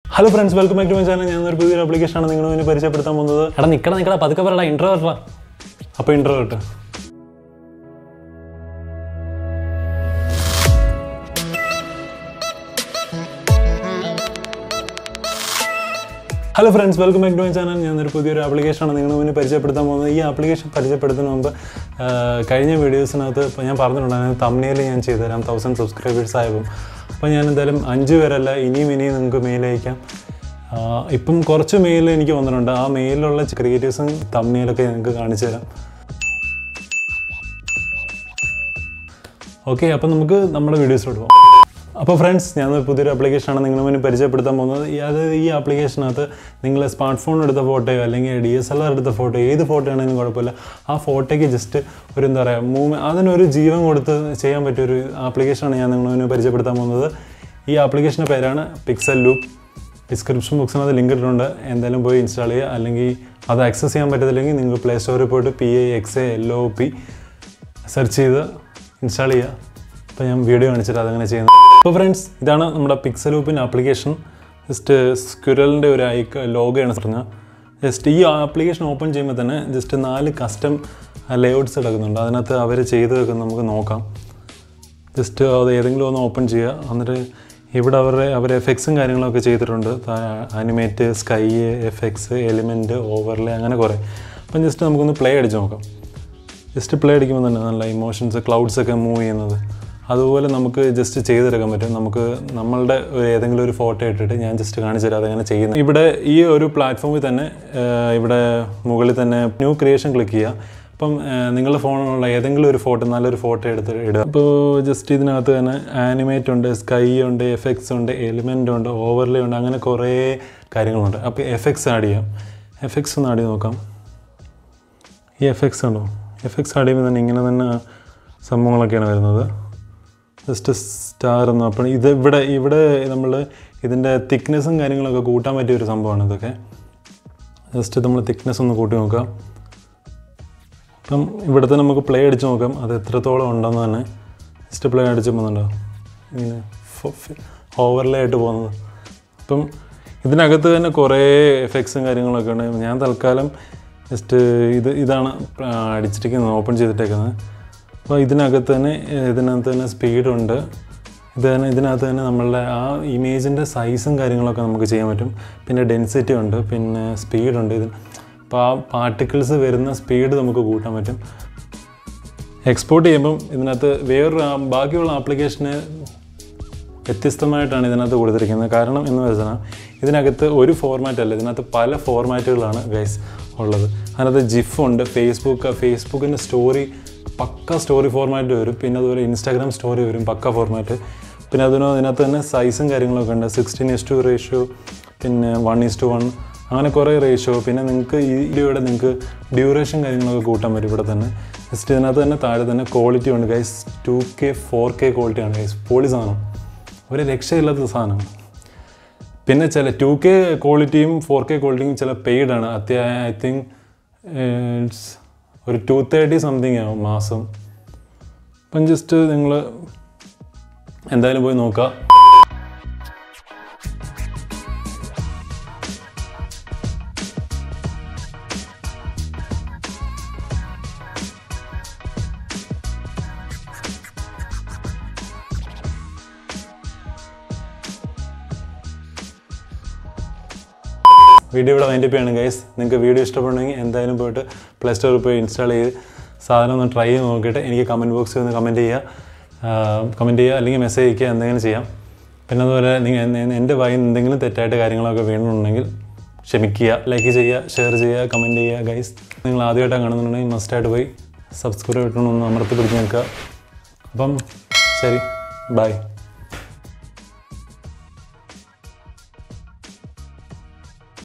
hello friends welcome back to my channel ഞാൻ ഒരു പുതിയൊരു ആപ്ലിക്കേഷനാണ് നിങ്ങൾ മുന്നിൽ പരിചയപ്പെടുത്താൻ പോകുന്നത് എടാ നിക്കട നിക്കട പതുക്കെ പറയടാ ഇൻട്രോ പറ അപ്പോൾ ഇൻട്രോ കിട്ടും hello friends welcome back to my channel ഞാനൊരു പുതിയൊരു ആപ്ലിക്കേഷനാണ് നിങ്ങൾ മുന്നിൽ പരിചയപ്പെടുത്താൻ പോകുന്നത് ഈ ആപ്ലിക്കേഷൻ പരിചയപ്പെടുത്തുന്നതിന് മുമ്പ് ആ, കഴിഞ്ഞ വീഡിയോസിനകത്ത് ഇപ്പോൾ ഞാൻ പറഞ്ഞിട്ടുണ്ടായിരുന്നു തമ്മിൽ ഞാൻ ചെയ്തുതരാം തൗസൻഡ് സബ്സ്ക്രൈബേഴ്സ് ആയപ്പോൾ അപ്പോൾ ഞാൻ എന്തായാലും അഞ്ച് പേരല്ല ഇനിയും ഇനിയും നിങ്ങൾക്ക് മെയിൽ അയക്കാം ആ, ഇപ്പം കുറച്ച് മെയിൽ എനിക്ക് വന്നിട്ടുണ്ട് ആ മെയിലുള്ള ക്രിയേറ്റീവ്സും തമ്മിലൊക്കെ നിങ്ങൾക്ക് കാണിച്ചു തരാം ഓക്കെ അപ്പം നമുക്ക് നമ്മുടെ വീഡിയോസിലോട്ട് പോകാം അപ്പോൾ ഫ്രണ്ട്സ് ഞാൻ പുതിയൊരു ആപ്ലിക്കേഷനാണ് നിങ്ങൾ മുന്നിൽ പരിചയപ്പെടുത്താൻ പോകുന്നത് ഈ- അത് ഈ ആപ്ലിക്കേഷനകത്ത് നിങ്ങൾ സ്മാർട്ട് ഫോൺ എടുത്ത ഫോട്ടോയോ അല്ലെങ്കിൽ ഡി എസ് എൽ ആർ എടുത്ത ഫോട്ടോ ഏത് ഫോട്ടോ ആണെങ്കിലും കുഴപ്പമില്ല ആ ഫോട്ടോയ്ക്ക് ജസ്റ്റ് ഒരു എന്താ പറയുക മൂവ് അതിനൊരു ജീവൻ കൊടുത്ത് ചെയ്യാൻ പറ്റിയൊരു ആപ്ലിക്കേഷനാണ് ഞാൻ നിങ്ങൾ മുന്നിൽ പരിചയപ്പെടുത്താൻ പോകുന്നത് ഈ ആപ്ലിക്കേഷൻ്റെ പേരാണ് പിക്സൽ ലൂപ്പ് ഡിസ്ക്രിപ്ഷൻ ബോക്സിനകത്ത് ലിങ്ക് ഇട്ടിട്ടുണ്ട് എന്തായാലും പോയി ഇൻസ്റ്റാൾ ചെയ്യുക അല്ലെങ്കിൽ അത് ആക്സസ് ചെയ്യാൻ പറ്റത്തില്ലെങ്കിൽ നിങ്ങൾക്ക് പ്ലേ സ്റ്റോറിൽ പോയിട്ട് P A X A L O P search ചെയ്ത് ഇൻസ്റ്റാൾ ചെയ്യുക അപ്പോൾ ഞാൻ വീഡിയോ കാണിച്ചിട്ട് അതങ്ങനെ ചെയ്യുന്നത് അപ്പോൾ ഫ്രണ്ട്സ് ഇതാണ് നമ്മുടെ പിക്സലൂപ്പിൻ്റെ ആപ്ലിക്കേഷൻ ജസ്റ്റ് സ്ക്യുരലിൻ്റെ ഒരു ഐക്ക ലോഗോയാണ് പറഞ്ഞാൽ ജസ്റ്റ് ഈ ആപ്ലിക്കേഷൻ ഓപ്പൺ ചെയ്യുമ്പോൾ തന്നെ ജസ്റ്റ് നാല് കസ്റ്റം ലേഔട്ട്സ് കിടക്കുന്നുണ്ട് അതിനകത്ത് അവർ ചെയ്ത് വെക്കുന്നത് നമുക്ക് നോക്കാം ജസ്റ്റ് അത് ഏതെങ്കിലും ഒന്ന് ഓപ്പൺ ചെയ്യുക എന്നിട്ട് ഇവിടെ അവരുടെ അവർ എഫക്ട്സും കാര്യങ്ങളൊക്കെ ചെയ്തിട്ടുണ്ട് animate sky effects element overlay അങ്ങനെ കുറേ അപ്പം ജസ്റ്റ് നമുക്കൊന്ന് പ്ലേ അടിച്ച് നോക്കാം ജസ്റ്റ് പ്ലേ അടിക്കുമ്പോൾ തന്നെ നല്ല ഇമോഷൻസ് ക്ലൗഡ്സ് ഒക്കെ മൂവ് ചെയ്യുന്നത് അതുപോലെ നമുക്ക് ജസ്റ്റ് ചെയ്തെടുക്കാൻ പറ്റും നമുക്ക് നമ്മളുടെ ഒരു ഏതെങ്കിലും ഒരു ഫോട്ടോ ഇട്ടിട്ട് ഞാൻ ജസ്റ്റ് കാണിച്ചു തരാം അതെങ്ങനെ ചെയ്യുന്നത് ഇവിടെ ഈ ഒരു പ്ലാറ്റ്ഫോമിൽ തന്നെ ആ, ഇവിടെ മുകളിൽ തന്നെ ന്യൂ ക്രിയേഷൻ ക്ലിക്ക് ചെയ്യുക അപ്പം ആ, നിങ്ങളുടെ ഫോണിലുള്ള ഏതെങ്കിലും ഒരു ഫോട്ടോ നല്ലൊരു ഫോട്ടോ എടുത്ത് ഇടുക അപ്പോൾ ജസ്റ്റ് ഇതിനകത്ത് തന്നെ ആനിമേറ്റ് ഉണ്ട് സ്കൈ ഉണ്ട് എഫക്ട്സ് ഉണ്ട് എലിമെൻ്റ് ഉണ്ട് ഓവർലേ ഉണ്ട് അങ്ങനെ കുറേ കാര്യങ്ങളുണ്ട് അപ്പോൾ എഫക്ട്സ് ആഡ് ചെയ്യാം എഫക്ട്സ് ഒന്ന് ആഡ് ചെയ്ത് നോക്കാം ഈ എഫക്ട്സ് ഉണ്ടോ എഫക്ട്സ് ആഡ് ചെയ്യുമ്പോൾ തന്നെ ഇങ്ങനെ തന്നെ സംഭവങ്ങളൊക്കെയാണ് വരുന്നത് ജസ്റ്റ് സ്റ്റാർ എന്ന് അപ്പോൾ ഇത് ഇവിടെ ഇവിടെ നമ്മൾ ഇതിൻ്റെ തിക്നെസ്സും കാര്യങ്ങളൊക്കെ കൂട്ടാൻ പറ്റിയ ഒരു സംഭവമാണ് ഇതൊക്കെ ജസ്റ്റ് നമ്മൾ തിക്നെസ് ഒന്ന് കൂട്ടി നോക്കാം അപ്പം ഇവിടുത്തെ നമുക്ക് പ്ലേ അടിച്ച് നോക്കാം അത് എത്രത്തോളം ഉണ്ടെന്ന് തന്നെ ജസ്റ്റ് പ്ലേ അടിച്ച് പോകുന്നുണ്ടോ ഇങ്ങനെ ഓവർലേ ആയിട്ട് പോകുന്നത് അപ്പം ഇതിനകത്ത് തന്നെ കുറേ എഫക്ട്സും കാര്യങ്ങളൊക്കെ ഉണ്ട് ഞാൻ തൽക്കാലം ജസ്റ്റ് ഇത് ഇതാണ് അടിച്ചിരിക്കുന്നത് ഓപ്പൺ ചെയ്തിട്ടേക്കുന്നത് അപ്പോൾ ഇതിനകത്ത് തന്നെ ഏഹ്, ഇതിനകത്ത് തന്നെ സ്പീഡുണ്ട് ഇത് തന്നെ ഇതിനകത്ത് തന്നെ നമ്മളുടെ ആ ഇമേജിൻ്റെ സൈസും കാര്യങ്ങളൊക്കെ നമുക്ക് ചെയ്യാൻ പറ്റും പിന്നെ ഡെൻസിറ്റി ഉണ്ട് പിന്നെ സ്പീഡുണ്ട് ഇത് അപ്പോൾ ആ പാർട്ടിക്കിൾസ് വരുന്ന സ്പീഡ് നമുക്ക് കൂട്ടാൻ പറ്റും എക്സ്പോർട്ട് ചെയ്യുമ്പം ഇതിനകത്ത് വേറൊരു ആ- ബാക്കിയുള്ള ആപ്ലിക്കേഷന് വ്യത്യസ്തമായിട്ടാണ് ഇതിനകത്ത് കൊടുത്തിരിക്കുന്നത് കാരണം എന്ന് വെച്ചാൽ ഇതിനകത്ത് ഒരു ഫോർമാറ്റ് അല്ല ഇതിനകത്ത് പല ഫോർമാറ്റുകളാണ് ഗൈസ് ഉള്ളത് അതിനകത്ത് ജിഫ് ഉണ്ട് ഫേസ്ബുക്ക് ഫേസ്ബുക്കിൻ്റെ സ്റ്റോറി പക്ക സ്റ്റോറി ഫോർമാറ്റ് വരും പിന്നെ അതുപോലെ ഇൻസ്റ്റാഗ്രാം സ്റ്റോറി വരും പക്ക ഫോർമാറ്റ് പിന്നെ അതിന് അതിനകത്ത് തന്നെ സൈസും കാര്യങ്ങളൊക്കെ ഉണ്ട് സിക്സ്റ്റീൻ ഇസ് ടു റേഷ്യോ പിന്നെ വൺ ഇസ് ടു വൺ അങ്ങനെ കുറേ റേഷ്യോ പിന്നെ നിങ്ങൾക്ക് ഈ വീഡിയോയുടെ നിങ്ങൾക്ക് ഡ്യൂറേഷൻ കാര്യങ്ങളൊക്കെ കൂട്ടാൻ പറ്റും ഇവിടെ തന്നെ ജസ്റ്റ് ഇതിനകത്ത് തന്നെ താഴെ തന്നെ ക്വാളിറ്റി ഉണ്ട് guys two K four K ക്വാളിറ്റിയാണ് ഗൈസ് പൊളി സാധനം ഒരു രക്ഷയില്ലാത്ത സാധനമാണ് പിന്നെ ചില ടു കെ ക്വാളിറ്റിയും ഫോർ കെ ക്വാളിറ്റിയും ചില പെയ്ഡ് ആണ് അത്യാ ഐ തിങ്ക് ഒരു ടു തേർട്ടി സംതിങ് ആവും മാസം അപ്പം ജസ്റ്റ് നിങ്ങൾ എന്തായാലും പോയി നോക്കുക വീഡിയോ ഇവിടെ വൈൻഡപ്പ് ചെയ്യണം ഗൈസ് നിങ്ങൾക്ക് വീഡിയോ ഇഷ്ടപ്പെടണമെങ്കിൽ എന്തായാലും പോയിട്ട് പ്ലേ സ്റ്റോറിൽ പോയി ഇൻസ്റ്റാൾ ചെയ്ത് സാധനം ഒന്ന് ട്രൈ ചെയ്ത് നോക്കിയിട്ട് എനിക്ക് കമൻറ്റ് ബോക്സിൽ ഒന്ന് കമൻറ്റ് ചെയ്യുക കമൻറ്റ് ചെയ്യുക അല്ലെങ്കിൽ മെസ്സേജ് അയക്കുക എന്തെങ്കിലും ചെയ്യാം പിന്നെ അതുപോലെ നിങ്ങൾ എൻ്റെ വായിൽ എന്തെങ്കിലും തെറ്റായിട്ട് കാര്യങ്ങളൊക്കെ വീണിട്ടുണ്ടെങ്കിൽ ക്ഷമിക്കുക ലൈക്ക് ചെയ്യുക ഷെയർ ചെയ്യുക കമൻറ്റ് ചെയ്യുക ഗൈസ് നിങ്ങൾ ആദ്യമായിട്ടാണ് കാണുന്നുണ്ടെങ്കിൽ മസ്റ്റായിട്ട് പോയി സബ്സ്ക്രൈബ് ഇട്ടൊന്ന് അമർത്തി പിടിച്ച് നിൽക്കുക അപ്പം ശരി ബൈ